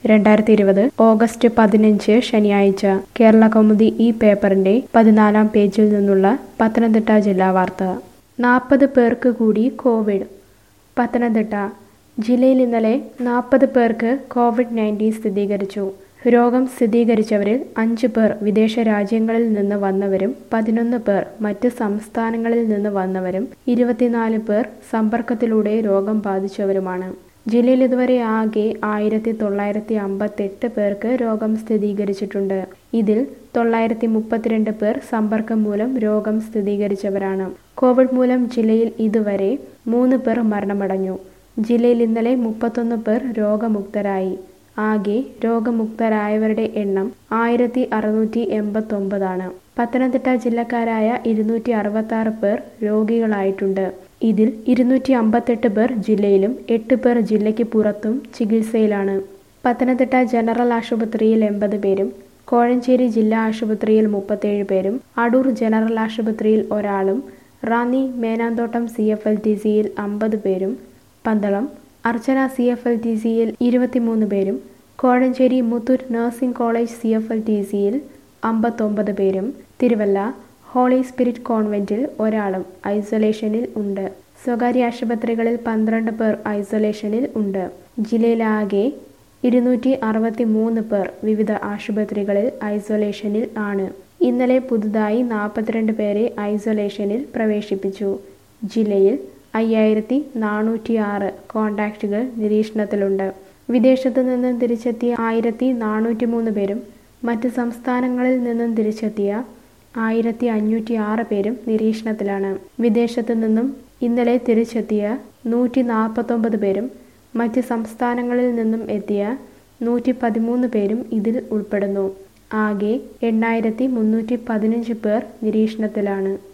രണ്ടായിരത്തി ഇരുപത് ഓഗസ്റ്റ് പതിനഞ്ച് ശനിയാഴ്ച കേരള കൗമുദി ഈ പേപ്പറിന്റെ പതിനാലാം പേജിൽ നിന്നുള്ള പത്തനംതിട്ട ജില്ലാ വാർത്ത നാൽപ്പത് പേർക്ക് കൂടി കോവിഡ് പത്തനംതിട്ട ജില്ലയിൽ ഇന്നലെ നാൽപ്പത് പേർക്ക് കോവിഡ് നയൻറ്റീൻ സ്ഥിരീകരിച്ചു രോഗം സ്ഥിരീകരിച്ചവരിൽ അഞ്ച് പേർ വിദേശ രാജ്യങ്ങളിൽ നിന്ന് വന്നവരും പതിനൊന്ന് പേർ മറ്റ് സംസ്ഥാനങ്ങളിൽ നിന്ന് വന്നവരും ഇരുപത്തിനാല് പേർ സമ്പർക്കത്തിലൂടെ രോഗം ബാധിച്ചവരുമാണ് ജില്ലയിൽ ഇതുവരെ ആകെ ആയിരത്തി തൊള്ളായിരത്തി അമ്പത്തെട്ട് പേർക്ക് രോഗം സ്ഥിരീകരിച്ചിട്ടുണ്ട് ഇതിൽ തൊള്ളായിരത്തി മുപ്പത്തിരണ്ട് പേർ സമ്പർക്കം മൂലം രോഗം സ്ഥിരീകരിച്ചവരാണ് കോവിഡ് മൂലം ജില്ലയിൽ ഇതുവരെ മൂന്ന് പേർ മരണമടഞ്ഞു ജില്ലയിൽ ഇന്നലെ മുപ്പത്തൊന്ന് പേർ രോഗമുക്തരായി ആകെ രോഗമുക്തരായവരുടെ എണ്ണം ആയിരത്തി അറുന്നൂറ്റി എൺപത്തൊമ്പതാണ് പത്തനംതിട്ട ജില്ലക്കാരായ ഇരുന്നൂറ്റി അറുപത്തി ആറ് പേർ രോഗികളായിട്ടുണ്ട് ഇതിൽ ഇരുന്നൂറ്റി അമ്പത്തെട്ട് പേർ ജില്ലയിലും എട്ട് പേർ ജില്ലയ്ക്ക് പുറത്തും ചികിത്സയിലാണ് പത്തനംതിട്ട ജനറൽ ആശുപത്രിയിൽ എൺപത് പേരും കോഴഞ്ചേരി ജില്ലാ ആശുപത്രിയിൽ മുപ്പത്തേഴ് പേരും അടൂർ ജനറൽ ആശുപത്രിയിൽ ഒരാളും Ranni Menanthottam C F L T സിയിൽ അമ്പത് പേരും Pandalam Archana C F L T സിയിൽ ഇരുപത്തിമൂന്ന് പേരും Kozhencherry Muthoot nursing college C F L T സിയിൽ അമ്പത്തൊമ്പത് പേരും തിരുവല്ല ഹോളി സ്പിരിറ്റ് കോൺവെന്റിൽ ഒരാളും ഐസൊലേഷനിൽ ഉണ്ട് സ്വകാര്യ ആശുപത്രികളിൽ പന്ത്രണ്ട് പേർ ഐസൊലേഷനിൽ ഉണ്ട് ജില്ലയിലാകെ ഇരുന്നൂറ്റി അറുപത്തി മൂന്ന് പേർ വിവിധ ആശുപത്രികളിൽ ഐസൊലേഷനിൽ ആണ് ഇന്നലെ പുതുതായി നാൽപ്പത്തിരണ്ട് പേരെ ഐസൊലേഷനിൽ പ്രവേശിപ്പിച്ചു ജില്ലയിൽ അയ്യായിരത്തി നാനൂറ്റി ആറ് കോണ്ടാക്റ്റുകൾ നിരീക്ഷണത്തിലുണ്ട് വിദേശത്തു നിന്നും തിരിച്ചെത്തിയ ആയിരത്തി നാനൂറ്റി മൂന്ന് പേരും മറ്റ് സംസ്ഥാനങ്ങളിൽ നിന്നും തിരിച്ചെത്തിയ ആയിരത്തി അഞ്ഞൂറ്റി ആറ് പേരും നിരീക്ഷണത്തിലാണ് വിദേശത്തു നിന്നും ഇന്നലെ തിരിച്ചെത്തിയ നൂറ്റി നാൽപ്പത്തൊമ്പത് പേരും മറ്റ് സംസ്ഥാനങ്ങളിൽ നിന്നും എത്തിയ നൂറ്റി പതിമൂന്ന് പേരും ഇതിൽ ഉൾപ്പെടുന്നു ആകെ എണ്ണായിരത്തി മുന്നൂറ്റി പതിനഞ്ച് പേർ നിരീക്ഷണത്തിലാണ്